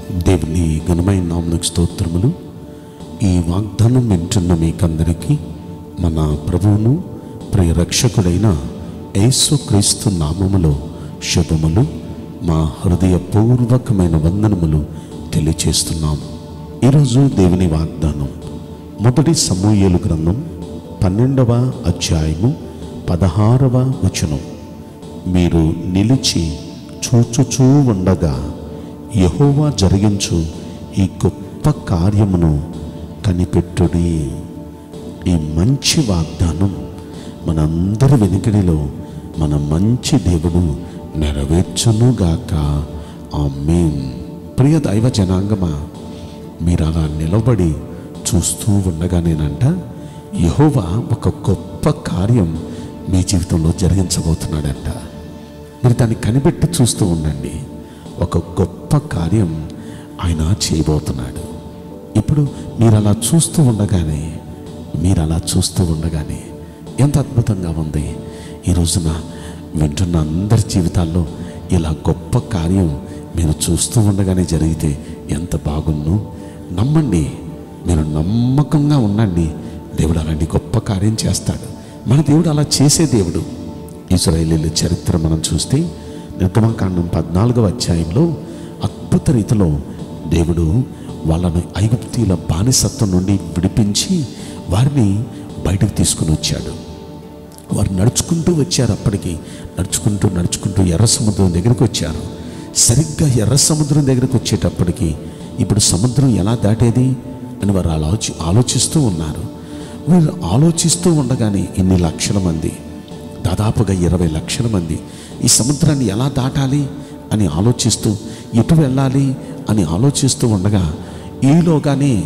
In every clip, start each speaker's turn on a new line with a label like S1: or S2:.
S1: దేవుని ఘనమైన నామకు స్తోత్రములు ఈ వాగ్దానం వింటున్న మీకందరికీ మన ప్రభువును ప్రియ రక్షకుడైన యేసుక్రీస్తు నామములో శుభములు మా హృదయపూర్వకమైన వందనములు తెలియచేస్తున్నాం ఈరోజు దేవుని వాగ్దానం మొదటి సమూహలు గ్రంథం పన్నెండవ అధ్యాయము పదహారవ వచనం మీరు నిలిచి చూచుచూ ఉండగా యహోవా జరిగించు ఈ గొప్ప కార్యమును కనిపెట్టుడి ఈ మంచి వాగ్దానం మనందరి వెనుకడిలో మన మంచి దేవుడు నెరవేర్చునుగాక ఆమేన్ ప్రియ దైవ జనాంగమా మీరు అలా నిలబడి చూస్తూ ఉండగానేనంట యహోవా ఒక గొప్ప కార్యం మీ జీవితంలో జరిగించబోతున్నాడంట మీరు దాన్ని కనిపెట్టి చూస్తూ ఉండండి ఒక గొప్ప కార్యం ఆయన చేయబోతున్నాడు ఇప్పుడు మీరు అలా చూస్తూ ఉండగానే మీరు అలా చూస్తూ ఉండగానే ఎంత అద్భుతంగా ఉంది ఈ రోజున వింటున్న అందరి జీవితాల్లో ఇలా గొప్ప కార్యం మీరు చూస్తూ ఉండగానే జరిగితే ఎంత బాగున్ను నమ్మండి మీరు నమ్మకంగా ఉండండి దేవుడు అలాంటి గొప్ప కార్యం చేస్తాడు మన దేవుడు అలా చేసే దేవుడు ఇజ్రాయేలీల చరిత్ర మనం చూస్తే నిర్గమకాండం పద్నాలుగవ అధ్యాయంలో అద్భుత రీతిలో దేవుడు వాళ్ళను ఐగుప్తీల బానిసత్వం నుండి విడిపించి వారిని బయటకు తీసుకుని వచ్చాడు వారు నడుచుకుంటూ వచ్చారు అప్పటికి నడుచుకుంటూ నడుచుకుంటూ ఎర్ర సముద్రం దగ్గరికి వచ్చారు సరిగ్గా ఎర్ర సముద్రం దగ్గరికి వచ్చేటప్పటికి ఇప్పుడు సముద్రం ఎలా దాటేది అని వారు ఆలోచి ఆలోచిస్తూ ఉన్నారు వీళ్ళు ఆలోచిస్తూ ఉండగానే ఇన్ని లక్షల మంది దాదాపుగా ఇరవై లక్షల మంది ఈ సముద్రాన్ని ఎలా దాటాలి అని ఆలోచిస్తూ ఎటు వెళ్ళాలి అని ఆలోచిస్తూ ఉండగా ఈలోగానే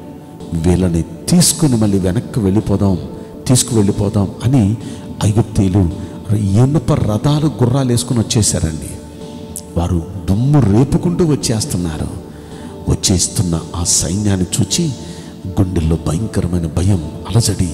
S1: వీళ్ళని తీసుకుని మళ్ళీ వెనక్కి వెళ్ళిపోదాం తీసుకువెళ్ళిపోదాం అని ఐగుప్తీలు ఇనుప రథాలు గుర్రాలు వేసుకుని వచ్చేసారండి వారు దుమ్ము రేపుకుంటూ వచ్చేస్తున్నారు వచ్చేస్తున్న ఆ సైన్యాన్ని చూచి గుండెల్లో భయంకరమైన భయం అలజడి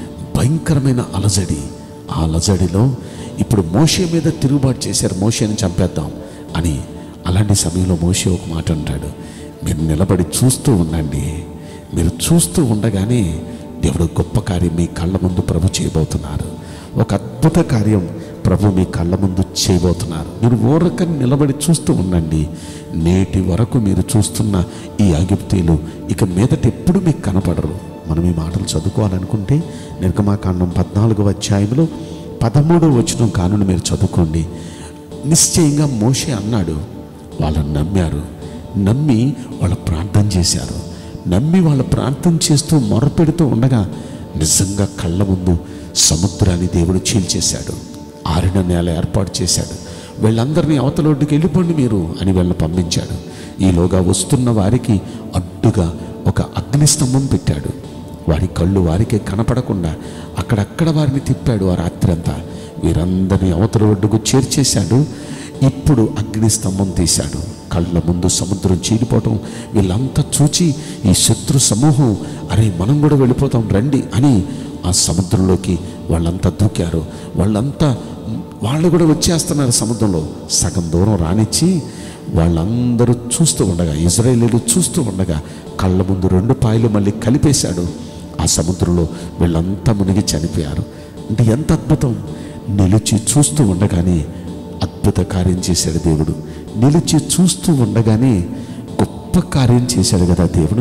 S1: భయంకరమైన అలజడి ఆ అలజడిలో ఇప్పుడు మోషే మీద తిరుగుబాటు చేశారు మోషేని చంపేద్దాం అని అలాంటి సమయంలో మోషే ఒక మాట అంటాడు మీరు నిలబడి చూస్తూ ఉండండి మీరు చూస్తూ ఉండగానే దేవుడు గొప్ప కార్యం మీ కళ్ళ ముందు ప్రభు చేయబోతున్నారు ఒక అద్భుత కార్యం ప్రభు మీ కళ్ళ ముందు చేయబోతున్నారు మీరు ఊరకని నిలబడి చూస్తూ ఉండండి నేటి వరకు మీరు చూస్తున్న ఈ ఆగిప్తీలు ఇక మీదట ఎప్పుడు మీకు కనపడరు మనం ఈ మాటలు చదువుకోవాలనుకుంటే నిర్గమాకాండం పద్నాలుగవ అధ్యాయంలో పదమూడవ వచనం కానుని మీరు చదువుకోండి నిశ్చయంగా మోషే అన్నాడు వాళ్ళని నమ్మారు నమ్మి వాళ్ళ ప్రార్థన చేశారు నమ్మి వాళ్ళ ప్రార్థన చేస్తూ మొరపెడుతూ ఉండగా నిజంగా కళ్ళ ముందు సముద్రాన్ని దేవుడు చీల్చేశాడు ఆరిన నేల ఏర్పాటు చేశాడు వీళ్ళందరినీ అవతలొడ్డుకి వెళ్ళిపోండి మీరు అని వీళ్ళని పంపించాడు ఈలోగా వస్తున్న వారికి అడ్డుగా ఒక అగ్నిస్తంభం పెట్టాడు వారి కళ్ళు వారికే కనపడకుండా అక్కడక్కడ వారిని తిప్పాడు ఆ రాత్రి అంతా వీరందరినీ అవతల ఒడ్డుకు చేర్చేశాడు ఇప్పుడు అగ్ని స్తంభం తీశాడు కళ్ళ ముందు సముద్రం చీలిపోవటం వీళ్ళంతా చూచి ఈ శత్రు సమూహం అరే మనం కూడా వెళ్ళిపోతాం రండి అని ఆ సముద్రంలోకి వాళ్ళంతా దూకారు వాళ్ళంతా వాళ్ళు కూడా వచ్చేస్తున్నారు సముద్రంలో సగం దూరం రానిచ్చి వాళ్ళందరూ చూస్తూ ఉండగా ఇజ్రాయేలీలు చూస్తూ ఉండగా కళ్ళ ముందు రెండు పాయలు మళ్ళీ కలిపేశాడు ఆ సముద్రంలో వీళ్ళంతా మునిగి చనిపోయారు అంటే ఎంత అద్భుతం నిలిచి చూస్తూ ఉండగానే అద్భుత కార్యం చేశాడు దేవుడు నిలిచి చూస్తూ ఉండగానే గొప్ప కార్యం చేశాడు కదా దేవుడు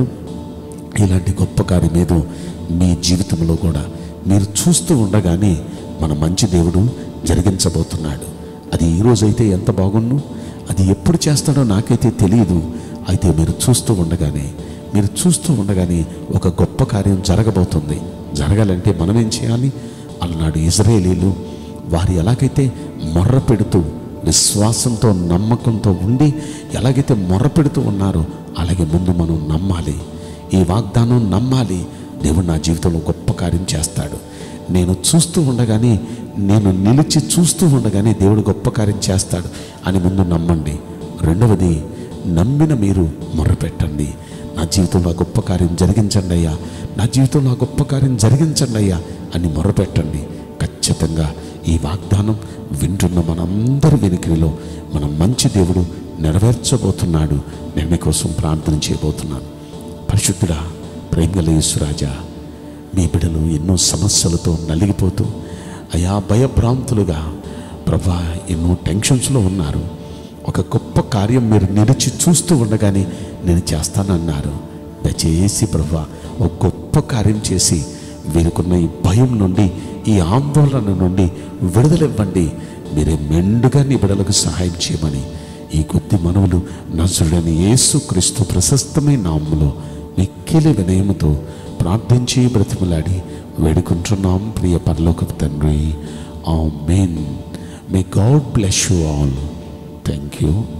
S1: ఇలాంటి గొప్ప కార్యం ఏదో మీ జీవితంలో కూడా మీరు చూస్తూ ఉండగానే మన మంచి దేవుడు జరిగించబోతున్నాడు అది ఈ రోజైతే ఎంత బాగున్ను అది ఎప్పుడు చేస్తాడో నాకైతే తెలియదు అయితే మీరు చూస్తూ ఉండగానే మీరు చూస్తూ ఉండగానే ఒక గొప్ప కార్యం జరగబోతుంది జరగాలంటే మనం ఏం చేయాలి అలనాడు ఇజ్రాయేలీలు వారు ఎలాగైతే మొర్ర పెడుతూ విశ్వాసంతో నమ్మకంతో ఉండి ఎలాగైతే మొర్ర పెడుతూ ఉన్నారో అలాగే ముందు మనం నమ్మాలి ఈ వాగ్దానం నమ్మాలి దేవుడు నా జీవితంలో గొప్ప కార్యం చేస్తాడు నేను చూస్తూ ఉండగానే నేను నిలిచి చూస్తూ ఉండగానే దేవుడు గొప్ప కార్యం చేస్తాడు అని ముందు నమ్మండి రెండవది నమ్మిన మీరు మొర్రపెట్టండి నా జీవితంలో ఆ గొప్ప కార్యం జరిగించండి అయ్యా నా జీవితంలో ఆ గొప్ప కార్యం జరిగించండి అయ్యా అని మొర్రపెట్టండి ఖచ్చితంగా ఈ వాగ్దానం వింటున్న మనందరి వెనుకలో మన మంచి దేవుడు నెరవేర్చబోతున్నాడు నేను మీకోసం ప్రార్థన చేయబోతున్నాను పరిశుద్ధుడా ప్రేమగల యేసురాజా మీ బిడ్డలు ఎన్నో సమస్యలతో నలిగిపోతూ అయా భయభ్రాంతులుగా ప్రభా ఎన్నో టెన్షన్స్లో ఉన్నారు ఒక గొప్ప కార్యం మీరు నిలిచి చూస్తూ ఉండగానే నేను చేస్తానన్నారు దయచేసి ప్రభా ఒక గొప్ప కార్యం చేసి వీరికున్న ఈ భయం నుండి ఈ ఆందోళన నుండి విడుదలివ్వండి మీరే మెండుగా నీ బిడలకు సహాయం చేయమని ఈ కొద్ది మనవులు నజరుడని యేసు క్రీస్తు ప్రశస్తమైన నామములో మిక్కిలి వినయముతో ప్రార్థించి బ్రతిమలాడి వేడుకుంటున్నాం ప్రియ పరలోక తండ్రి amen may god bless you all thank you